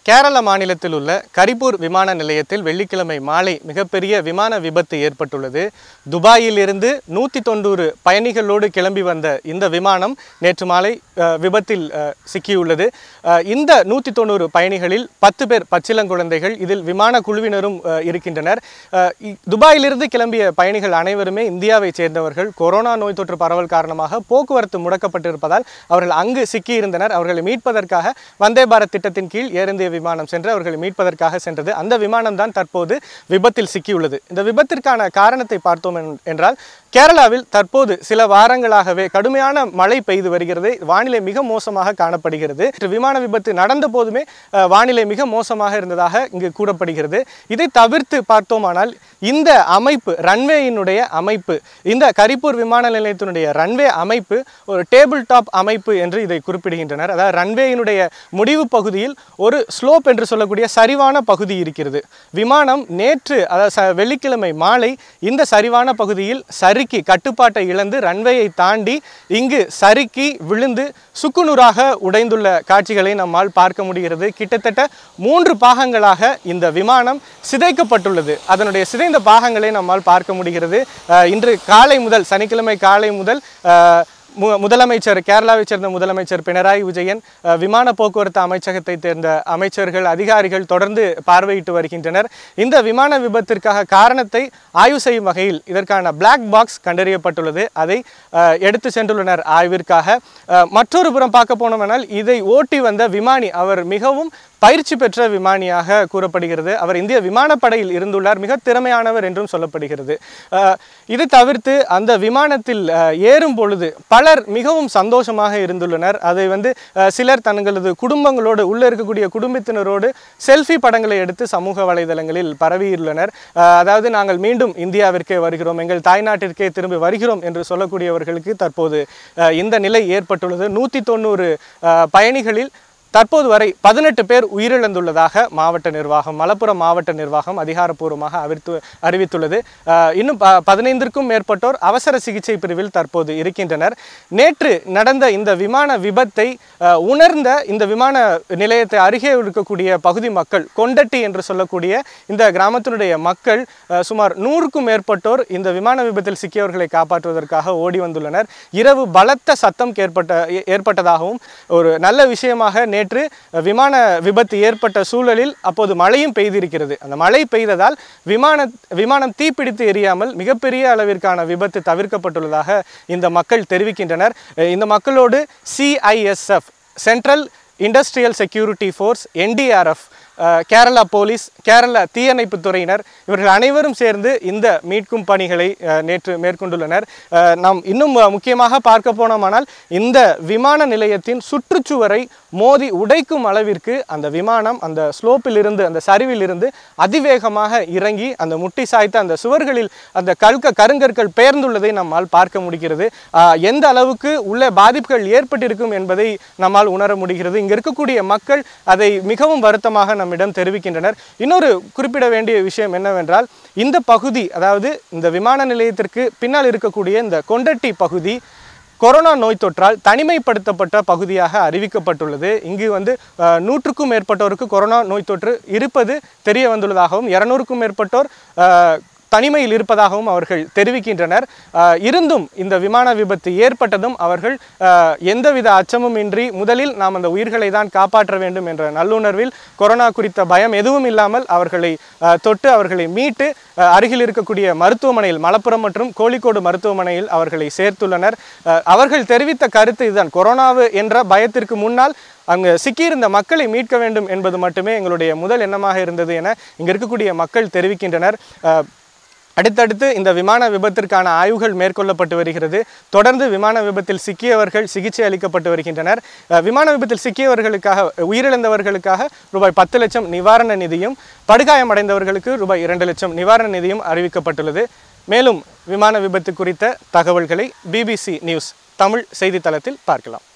கேரள மாநிலத்தில் உள்ள கரிப்பூர் விமான நிலையத்தில் வெள்ளிக்கிழமை மாலை மிகப்பெரிய விமான விபத்து ஏற்பட்டுள்ளது துபாயிலிருந்து நூற்றி தொண்ணூறு பயணிகளோடு கிளம்பி வந்த இந்த விமானம் நேற்று மாலை அஹ், விபத்தில் அஹ், சிக்கியுள்ளது அஹ், இந்த நூற்றி தொண்ணூறு பயணிகளில் பத்து பேர் பச்சிளங்குழந்தைகள் இதில் விமான குழுவினரும் அஹ், இருக்கின்றனர் அஹ், இ- துபாயிலிருந்து கிளம்பிய பயணிகள் அனைவருமே இந்தியாவைச் சேர்ந்தவர்கள் கொரோனா நோய் தொற்று பரவல் காரணமாக போக்குவரத்து முடக்கப்பட்டிருப்பதால் அவர்கள் அங்கு சிக்கியிருந்தனர் அவர்களை மீட்பதற்காக வந்தே பாரத் திட்டத்தின் கீழ் ஏர் இந்திய விமானம் சென்று அவர்களை மீட்பதற்காக சென்றது அந்த விமானம் தான் தற்போது விபத்தில் சிக்கியுள்ளது இந்த விபத்திற்கான காரணத்தை பார்த்தோம் என்- என்றால் கேரளாவில் தற்போது சில வாரங்களாகவே கடுமையான மழை பெய்து வருகிறது வானிலை மிக மோசமாக காணப்படுகிறது இன்று விமான விபத்து நடந்த போதுமே அஹ், வானிலை மிக மோசமாக இருந்ததாக இங்கு கூறப்படுகிறது இதை தவிர்த்து பார்த்தோமானால் இந்த அமைப்பு ரன்வேயினுடைய அமைப்பு இந்த கரிப்பூர் விமான நிலையத்தினுடைய ரன்வே அமைப்பு ஒரு டேபிள் டாப் அமைப்பு என்று இதை குறிப்பிடுகின்றனர் அதாவது ரன்வேயினுடைய முடிவு பகுதியில் ஒரு ஸ்லோப் என்று சொல்லக்கூடிய சரிவான பகுதி இருக்கிறது விமானம் நேற்று அதாவது ச- வெள்ளிக்கிழமை மாலை இந்த சரிவான பகுதியில் சறுக்கி கட்டுப்பாட்டை இழந்து ரன்வேயை தாண்டி இங்கு சறுக்கி விழுந்து சுக்குநூறாக உடைந்துள்ள காட்சிகளை நம்மால் பார்க்க முடிகிறது கிட்டத்தட்ட மூன்று பாகங்களாக இந்த விமானம் சிதைக்கப்பட்டுள்ளது அதனுடைய சிதைந்த பாகங்களை நம்மால் பார்க்க முடிகிறது அஹ், இன்று காலை முதல் சனிக்கிழமை காலை முதல் அஹ், மு- முதலமைச்சர் கேரளாவைச் சேர்ந்த முதலமைச்சர் பினராயி விஜயன் அஹ், விமான போக்குவரத்து அமைச்சகத்தை சேர்ந்த அமைச்சர்கள் அதிகாரிகள் தொடர்ந்து பார்வையிட்டு வருகின்றனர் இந்த விமான விபத்திற்காக காரணத்தை ஆய்வு செய்யும் வகையில் இதற்கான பிளாக் பாக்ஸ் கண்டறியப்பட்டுள்ளது அதை அஹ், எடுத்து சென்றுள்ளனர் ஆய்விற்காக அஹ், மற்றொரு புறம் பார்க்க போனோமெனால் இதை ஓட்டி வந்த விமானி அவர் மிகவும் பயிற்சி பெற்ற விமானியாக கூறப்படுகிறது அவர் இந்திய விமானப்படையில் இருந்துள்ளார் மிக திறமையானவர் என்றும் சொல்லப்படுகிறது அஹ், இது தவிர்த்து அந்த விமானத்தில் அஹ், ஏறும் பொழுது பலர் மிகவும் சந்தோஷமாக இருந்துள்ளனர் அதை வந்து அஹ், சிலர் தங்களது குடும்பங்களோடு உள்ளே இருக்கக்கூடிய குடும்பத்தினரோடு செல்ஃபி படங்களை எடுத்து சமூக வலைதளங்களில் பரவியுள்ளனர் அஹ், அதாவது நாங்கள் மீண்டும் இந்தியாவிற்கே வருகிறோம் எங்கள் தாய்நாட்டிற்கே திரும்பி வருகிறோம் என்று சொல்லக்கூடியவர்களுக்கு தற்போது அஹ், இந்த நிலை ஏற்பட்டுள்ளது நூற்றி தொண்ணூறு பயணிகளில் தற்போது வரை பதினெட்டு பேர் உயிரிழந்துள்ளதாக மாவட்ட நிர்வாகம் மலப்புரம் மாவட்ட நிர்வாகம் அதிகாரப்பூர்வமாக அறிவித்து அறிவித்துள்ளது அஹ், இன்னும் ப பதினைந்திற்கும் மேற்பட்டோர் அவசர சிகிச்சை பிரிவில் தற்போது இருக்கின்றனர் நேற்று நடந்த இந்த விமான விபத்தை அஹ், உணர்ந்த இந்த விமான நிலையத்தை அருகே இருக்கக்கூடிய பகுதி மக்கள் கொண்டட்டி என்று சொல்லக்கூடிய இந்த கிராமத்தினுடைய மக்கள் அஹ், சுமார் நூறுக்கும் மேற்பட்டோர் இந்த விமான விபத்தில் சிக்கியவர்களை காப்பாற்றுவதற்காக ஓடி வந்துள்ளனர் இரவு பலத்த சத்தம் ஏற்பட்ட ஏ- ஏற்பட்டதாகவும் ஒரு நல்ல விஷயமாக நேற்று விமான விபத்து ஏற்பட்ட சூழலில் அப்போது மழையும் பெய்திருக்கிறது அந்த மழை பெய்ததால் விமான விமானம் தீப்பிடித்து எரியாமல் மிகப்பெரிய அளவிற்கான விபத்து தவிர்க்கப்பட்டுள்ளதாக இந்த மக்கள் தெரிவிக்கின்றனர் அஹ் இந்த மக்களோடு CISF central industrial security force NDRF Kerala police Kerala தீயணைப்பு துறையினர் இவர்கள் அனைவரும் சேர்ந்து இந்த மீட்கும் பணிகளை அஹ், நேற்று மேற்கொண்டுள்ளனர் அஹ், நாம் இன்னும் அஹ், முக்கியமாக பார்க்க போனோமானால் இந்த விமான நிலையத்தின் சுற்றுச்சுவரை மோதி உடைக்கும் அளவிற்கு அந்த விமானம் அந்த ஸ்லோப்பில் இருந்து அந்த சரிவில் இருந்து அதிவேகமாக இறங்கி அந்த முட்டி சாய்த்த அந்த சுவர்களில் அந்த கல்க கருங்கற்கள் பெயர்ந்துள்ளதை நம்மால் பார்க்க முடிகிறது ஆஹ், எந்த அளவுக்கு உள்ள பாதிப்புகள் ஏற்பட்டிருக்கும் என்பதை நம்மால் உணர முடிகிறது இங்க இருக்கக்கூடிய மக்கள் அதை மிகவும் வருத்தமாக நம்மிடம் தெரிவிக்கின்றனர் இன்னொரு குறிப்பிட வேண்டிய விஷயம் என்னவென்றால் இந்த பகுதி அதாவது இந்த விமான நிலையத்திற்கு பின்னால் இருக்கக்கூடிய இந்த கொண்டட்டி பகுதி கொரோனா நோய் தொற்றால் தனிமைப்படுத்தப்பட்ட பகுதியாக அறிவிக்கப்பட்டுள்ளது இங்கு வந்து அஹ், நூற்றுக்கும் மேற்பட்டோருக்கு கொரோனா நோய் தொற்று இருப்பது தெரிய வந்துள்ளதாகவும் இரநூறுக்கும் மேற்பட்டோர் அஹ், தனிமையில் இருப்பதாகவும் அவர்கள் தெரிவிக்கின்றனர் அஹ், இருந்தும் இந்த விமான விபத்து ஏற்பட்டதும் அவர்கள் அஹ், எந்தவித அச்சமும் இன்றி முதலில் நாம் அந்த உயிர்களை தான் காப்பாற்ற வேண்டும் என்ற நல்லுணர்வில் கொரோனா குறித்த பயம் எதுவும் இல்லாமல் அவர்களை அஹ், தொட்டு அவர்களை மீட்டு அஹ், அருகில் இருக்கக்கூடிய மருத்துவமனையில் மலப்புரம் மற்றும் கோழிக்கோடு மருத்துவமனையில் அவர்களை சேர்த்துள்ளனர் அஹ், அவர்கள் தெரிவித்த கருத்து இதுதான் கொரோனாவு என்ற பயத்திற்கு முன்னால் அங்கு சிக்கியிருந்த மக்களை மீட்க வேண்டும் என்பது மட்டுமே எங்களுடைய முதல் எண்ணமாக இருந்தது என இங்கு இருக்கக்கூடிய மக்கள் தெரிவிக்கின்றனர் அஹ், அடுத்தடுத்து இந்த விமான விபத்திற்கான ஆய்வுகள் மேற்கொள்ளப்பட்டு வருகிறது தொடர்ந்து விமான விபத்தில் சிக்கியவர்கள் சிகிச்சை அளிக்கப்பட்டு வருகின்றனர் அஹ், விமான விபத்தில் சிக்கியவர்களுக்காக உயிரிழந்தவர்களுக்காக ரூபாய் பத்து லட்சம் நிவாரண நிதியும் படுகாயமடைந்தவர்களுக்கு ரூபாய் இரண்டு லட்சம் நிவாரண நிதியும் அறிவிக்கப்பட்டுள்ளது மேலும் விமான விபத்து குறித்த தகவல்களை பிபிசி நியூஸ் தமிழ் செய்தித்தளத்தில் பார்க்கலாம்